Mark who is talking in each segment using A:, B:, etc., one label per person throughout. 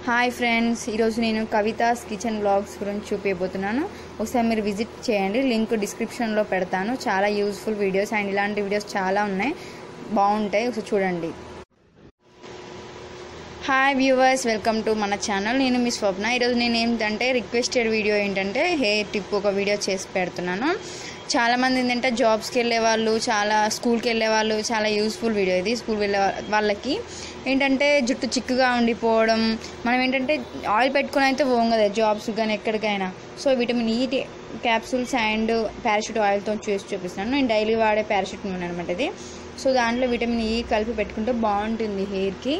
A: hi friends ఈరోజు నేను కవితాస్ kitchen blogs గురించి చూపించబోతున్నాను ఒకసారి మీరు విజిట్ చేయండి లింక్ డిస్క్రిప్షన్లో పెడతాను చాలా యూస్ఫుల్ వీడియోస్ అండ్ ఇలాంటి వీడియోస్ చాలా ఉన్నాయి బాగుంటాయి ఒకసారి చూడండి హాయ్ వ్యూవర్స్ వెల్కమ్ టు మన ఛానల్ నేను మీ స్వప్న ఈరోజు నేను ఏంటంటే రిక్వెస్టెడ్ వీడియో ఏంటంటే హెయిర్ టిప్ ఒక వీడియో చేసి పెడుతున్నాను చాలామంది ఏంటంటే జాబ్స్కి వెళ్ళే వాళ్ళు చాలా స్కూల్కి వెళ్ళే వాళ్ళు చాలా యూస్ఫుల్ వీడియో ఇది స్కూల్ వెళ్ళే వా- వాళ్ళకి ఏంటంటే జుట్టు చిక్కుగా ఉండిపోవడం మనం ఏంటంటే ఆయిల్ పెట్టుకుని అయితే పోం కదా జాబ్స్ కానీ ఎక్కడికైనా so vitamin E capsules and Parachute ఆయిల్తో చూసి చూపిస్తాను నేను డైలీ వాడే పారాషూట్ నూనె అనమాట ఇది సో దాంట్లో విటమిన్ ఈ కలిపి పెట్టుకుంటే బాగుంటుంది హెయిర్కి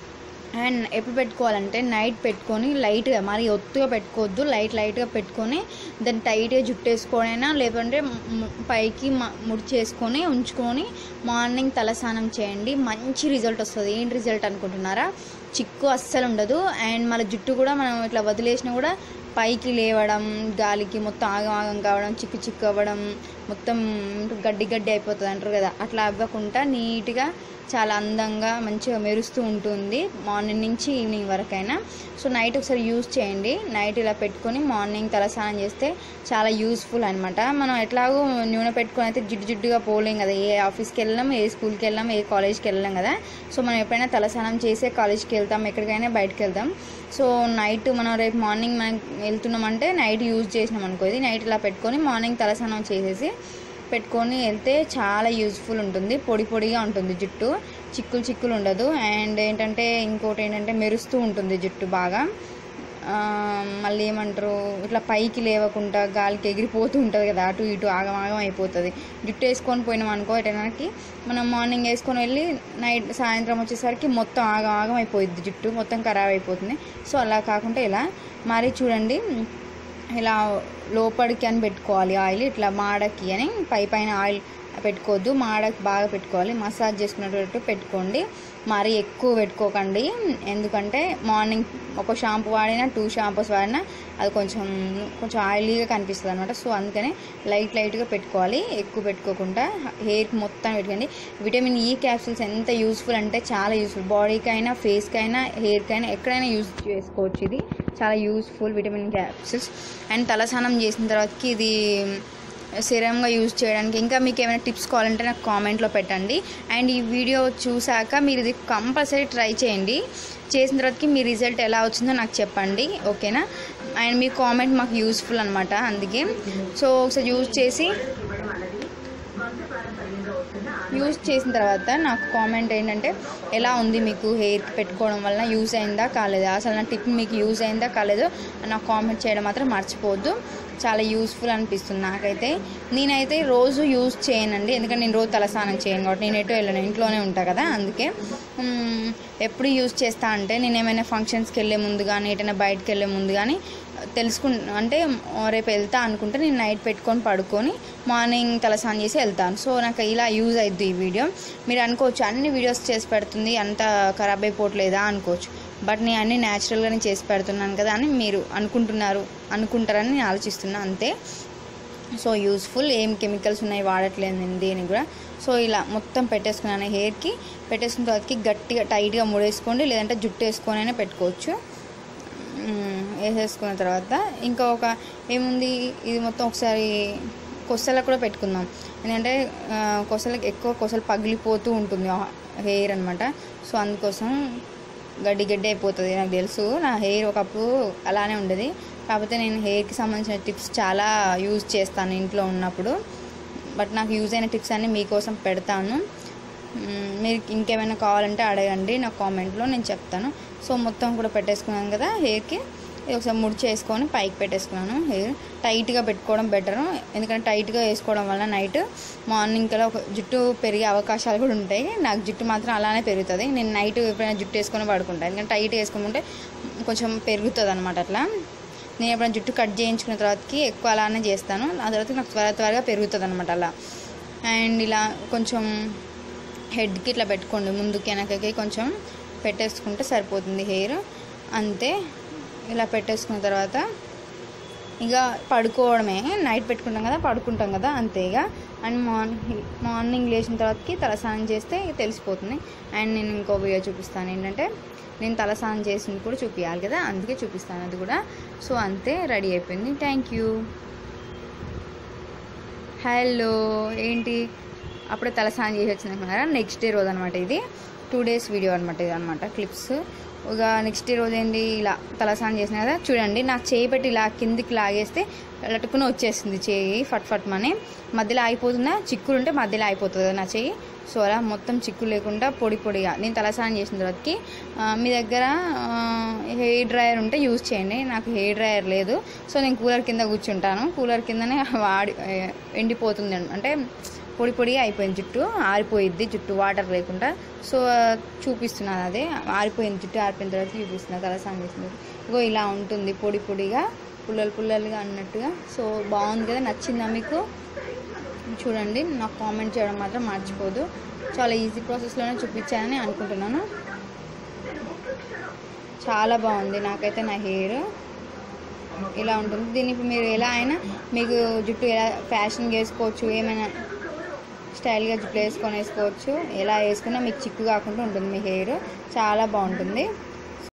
A: అండ్ ఎప్పుడు పెట్టుకోవాలంటే నైట్ పెట్టుకొని లైట్గా మరి ఒత్తుగా పెట్టుకోవద్దు లైట్ లైట్గా పెట్టుకొని దాన్ని టైట్గా జుట్టేసుకోనైనా లేదంటే ము- పైకి మ- ముడిచేసుకొని ఉంచుకొని మార్నింగ్ తలస్నానం చేయండి మంచి రిజల్ట్ వస్తుంది ఏంటి రిజల్ట్ అనుకుంటున్నారా చిక్కు అస్సలు ఉండదు అండ్ మన జుట్టు కూడా మనం ఇట్లా వదిలేసినా కూడా పైకి లేవడం గాలికి మొత్తం ఆగం ఆగం కావడం చిక్కు చిక్కు అవ్వడం మొత్తం గడ్డి గడ్డి అయిపోతుంది అంటారు కదా అట్లా అవ్వకుండా నీట్గా చాలా అందంగా మంచిగా మెరుస్తూ ఉంటుంది మార్నింగ్ నుంచి ఈవినింగ్ వరకైనా సో నైట్ ఒకసారి యూజ్ చేయండి నైట్ ఇలా పెట్టుకొని మార్నింగ్ తలస్నానం చేస్తే చాలా యూస్ఫుల్ అనమాట మనం ఎట్లాగో నూనె పెట్టుకొని అయితే జిడ్డు జిడ్డుగా పోలేం కదా ఏ ఆఫీస్కి వెళ్ళాం ఏ స్కూల్కి వెళ్ళాం ఏ కాలేజ్కి వెళ్ళాం కదా సో మనం ఎప్పుడైనా తలస్నానం చేసే కాలేజ్కి వెళ్తాం ఎక్కడికైనా బయటకు వెళ్తాం సో నైట్ మనం రేపు మార్నింగ్ మనం వెళ్తున్నామంటే నైట్ యూజ్ చేసినాం అనుకో ఇది నైట్ ఇలా పెట్టుకొని మార్నింగ్ తలస్నానం చేసేసి పెట్టుకొని వెళ్తే చాలా యూజ్ఫుల్ ఉంటుంది పొడి పొడిగా ఉంటుంది జుట్టు చిక్కులు చిక్కులు ఉండదు అండ్ ఏంటంటే ఇంకోటి ఏంటంటే మెరుస్తూ ఉంటుంది జుట్టు బాగా ఆ, మళ్ళీ ఏమంటారు ఇట్లా పైకి లేవకుండా గాలికి ఎగిరిపోతూ ఉంటుంది కదా అటు ఇటు ఆగం ఆగం అయిపోతుంది జుట్టు వేసుకొని పోయినాం అనుకో ఎటనాకి మనం మార్నింగ్ వేసుకొని వెళ్ళి నైట్ సాయంత్రం వచ్చేసరికి మొత్తం ఆగం ఆగం అయిపోయింది జుట్టు మొత్తం ఖరాబ్ అయిపోతుంది సో అలా కాకుండా ఇలా మరి చూడండి ఇలా లోపలికి అని పెట్టుకోవాలి ఆయిల్ ఇట్లా మాడకి అని పై పైన ఆయిల్ పెట్టుకోవద్దు మాడకి బాగా పెట్టుకోవాలి మసాజ్ చేసుకునేటట్టు పెట్టుకోండి మరీ ఎక్కువ పెట్టుకోకండి ఎందుకంటే మార్నింగ్ ఒక షాంపూ వాడినా టూ షాంపూస్ వాడినా అది కొంచెం కొంచెం ఆయిలీగా కనిపిస్తుంది అనమాట సో అందుకని లైట్ లైట్గా పెట్టుకోవాలి ఎక్కువ పెట్టుకోకుండా హెయిర్కి మొత్తం పెట్టుకోండి విటమిన్ ఈ క్యాప్సూల్స్ ఎంత యూస్ఫుల్ అంటే చాలా యూస్ఫుల్ బాడీకి అయినా ఫేస్కి అయినా హెయిర్కి అయినా ఎక్కడైనా యూజ్ చేసుకోవచ్చు ఇది చాలా యూస్ఫుల్ విటమిన్ క్యాప్సూల్స్ అండ్ తలస్నానం చేసిన తర్వాతకి ఇది సిరంగా యూజ్ చేయడానికి ఇంకా మీకు ఏమైనా టిప్స్ కావాలంటే నాకు కామెంట్లో పెట్టండి అండ్ ఈ వీడియో చూసాక మీరు ఇది కంపల్సరీ ట్రై చేయండి చేసిన తర్వాతకి మీ రిజల్ట్ ఎలా వచ్చిందో నాకు చెప్పండి ఓకేనా అండ్ మీ కామెంట్ మాకు యూస్ఫుల్ అనమాట అందుకే సో ఒకసారి యూజ్ చేసి యూజ్ చేసిన తర్వాత నాకు కామెంట్ ఏంటంటే ఎలా ఉంది మీకు హెయిర్కి పెట్టుకోవడం వలన యూజ్ అయిందా కాలేదా అసలు నా టిప్ మీకు యూజ్ అయిందా కాలేదో నాకు కామెంట్ చేయడం మాత్రం మర్చిపోవద్దు చాలా యూస్ఫుల్ అనిపిస్తుంది నాకైతే నేనైతే రోజు యూజ్ చేయనండి ఎందుకంటే నేను రోజు తలస్నానం చేయను కాబట్టి నేను ఎటు వెళ్ళను ఇంట్లోనే ఉంటా కదా అందుకే మ్మ్, ఎప్పుడు యూజ్ చేస్తా అంటే నేను ఏమైనా ఫంక్షన్స్కి వెళ్ళే ముందు కానీ ఎటైనా బయటకు వెళ్ళే ముందు కానీ తెలుసుకు అంటే రేపు వెళ్తా అనుకుంటే నేను నైట్ పెట్టుకొని పడుకొని మార్నింగ్ తలస్నానం చేసి వెళ్తాను సో నాకు ఇలా యూజ్ అవుద్ది ఈ వీడియో మీరు అనుకోవచ్చు అన్ని వీడియోస్ చేసి పెడుతుంది అంత ఖరాబ్ అయిపోవట్లేదా అనుకోవచ్చు బట్ నేను అన్ని న్యాచురల్గానే చేసి పెడుతున్నాను కదా అని మీరు అనుకుంటున్నారు అనుకుంటారని నేను ఆలోచిస్తున్నా అంతే సో యూస్ఫుల్ ఏం కెమికల్స్ ఉన్నాయి వాడట్లేదు నేను దేనికి కూడా సో ఇలా మొత్తం పెట్టేసుకున్నాను హెయిర్కి పెట్టేసుకున్న తర్వాతకి గట్టిగా టైట్గా ముడేసుకోండి లేదంటే జుట్టు వేసుకొని అయినా పెట్టుకోవచ్చు మ్మ్, వేసేసుకున్న తర్వాత ఇంకా ఒక ఏముంది ఇది మొత్తం ఒకసారి కొసలకు కూడా పెట్టుకుందాం ఎందుకంటే ఆ, కొసలకు ఎక్కువ కొసలు పగిలిపోతూ ఉంటుంది హెయిర్ అనమాట సో అందుకోసం గడ్డి గడ్డి అయిపోతుంది నాకు తెలుసు నా హెయిర్ ఒకప్పుడు అలానే ఉండేది కాకపోతే నేను హెయిర్కి సంబంధించిన టిప్స్ చాలా యూజ్ చేస్తాను ఇంట్లో ఉన్నప్పుడు బట్ నాకు యూజ్ అయిన టిప్స్ అన్నీ మీకోసం పెడతాను మ్మ్, మీరు ఇంకేమైనా కావాలంటే అడగండి నా కామెంట్లో నేను చెప్తాను సో మొత్తం కూడా పెట్టేసుకున్నాను కదా హెయిర్కి ఇది ఒకసారి ముడి చేసుకొని పైకి పెట్టేసుకున్నాను హెయిర్ టైట్గా పెట్టుకోవడం బెటర్ ఎందుకంటే టైట్గా వేసుకోవడం వల్ల నైట్ మార్నింగ్ కల్లా ఒక జుట్టు పెరిగే అవకాశాలు కూడా ఉంటాయి నాకు జుట్టు మాత్రం అలానే పెరుగుతుంది నేను నైట్ ఎప్పుడైనా జుట్టు వేసుకొని పడుకుంటాను ఎందుకంటే టైట్ వేసుకుంటే కొంచెం పెరుగుతుంది అనమాట అట్లా నేను ఎప్పుడైనా జుట్టు కట్ చేయించుకున్న తర్వాతకి ఎక్కువ అలానే చేస్తాను ఆ తర్వాత నాకు త్వర త్వరగా పెరుగుతుంది అనమాట అలా అండ్ ఇలా కొంచెం హెడ్కి ఇట్లా పెట్టుకోండి ముందుకి వెనకకి కొంచెం పెట్టేసుకుంటే సరిపోతుంది హెయిర్ అంతే ఇలా పెట్టేసుకున్న తర్వాత ఇక పడుకోవడమే నైట్ పెట్టుకుంటాం కదా పడుకుంటాం కదా అంతే ఇక అండ్ మార్నింగ్ మార్నింగ్ లేచిన తర్వాతకి తలస్నానం చేస్తే తెలిసిపోతుంది అండ్ నేను ఇంకో వీడియో చూపిస్తాను ఏంటంటే నేను తలస్నానం చేసింది కూడా చూపించాలి కదా అందుకే చూపిస్తాను అది కూడా సో అంతే రెడీ అయిపోయింది థ్యాంక్ యూ హలో ఏంటి అప్పుడే తలస్నానం చేసి వచ్చినాక నెక్స్ట్ డే రోజు అనమాట ఇది టూ డేస్ వీడియో అనమాట ఇది అనమాట క్లిప్స్ ఇక నెక్స్ట్ డే రోజు ఏంటి ఇలా తలస్నానం చేసిన కదా చూడండి నాకు చేయి పెట్టి ఇలా కిందికి లాగేస్తే లటుకుని వచ్చేసింది చేయి ఫట్ ఫట్ మని మధ్యలో ఆగిపోతుందా చిక్కులు ఉంటే మధ్యలో అయిపోతుంది కదా నా చేయి సో అలా మొత్తం చిక్కులు లేకుండా పొడి పొడిగా నేను తలస్నానం చేసిన తర్వాతకి ఆ, మీ దగ్గర హెయిర్ డ్రయర్ ఉంటే యూజ్ చేయండి నాకు హెయిర్ డ్రయర్ లేదు సో నేను కూలర్ కింద కూర్చుంటాను కూలర్ కిందనే వాడి ఆ, ఎండిపోతుంది అంటే పొడి పొడిగా అయిపోయింది జుట్టు ఆరిపోయిద్ది జుట్టు వాటర్ లేకుండా సో చూపిస్తున్నాను అదే ఆరిపోయింది జుట్టు ఆరిపోయిన తర్వాత చూపిస్తున్నా తలస్నానం చేసింది ఇగో ఇలా ఉంటుంది పొడి పొడిగా పుల్లలు పుల్లలుగా అన్నట్టుగా సో బాగుంది కదా నచ్చిందా మీకు చూడండి నాకు కామెంట్ చేయడం మాత్రం మర్చిపోదు చాలా ఈజీ ప్రాసెస్లోనే చూపించానని అనుకుంటున్నాను చాలా బాగుంది నాకైతే నా హెయిర్ ఇలా ఉంటుంది దీన్ని ఇప్పుడు మీరు ఎలా అయినా మీకు జుట్టు ఎలా ఫ్యాషన్గా వేసుకోవచ్చు ఏమైనా స్టైల్గా జుట్టు వేసుకొని వేసుకోవచ్చు ఎలా వేసుకున్నా మీకు చిక్కు కాకుండా ఉంటుంది మీ హెయిర్ చాలా బాగుంటుంది